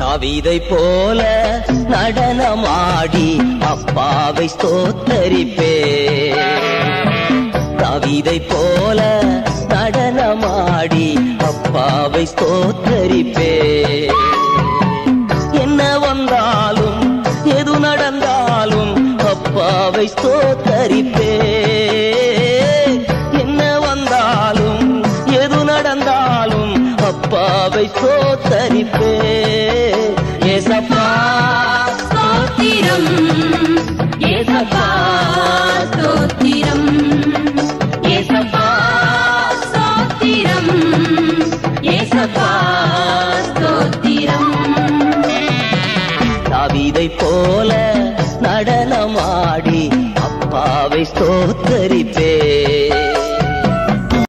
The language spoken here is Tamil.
தாவீதை போல நடனமாடி அப்பாவை ஸ்தோத்தரிப்பே தாவீதை போல நடனமாடி அப்பாவை ஸ்தோத்தரிப்பே என்ன வந்தாலும் எது நடந்தாலும் அப்பாவை ஸ்தோத்தரிப்பே என்ன வந்தாலும் எது நடந்தாலும் அப்பாவை ஸ்தோத்தரிப்பே ஏசப்பா ஸ்தோத்திரம் ஏசப்பா ஸ்தோத்திரம் ஏசப்பா ஸ்தோத்திரம் ஏசப்பா ஸ்தோத்திரம் தாவீதை போல நடனமாடி அப்பாவை ஸ்தோத்தரிப்பே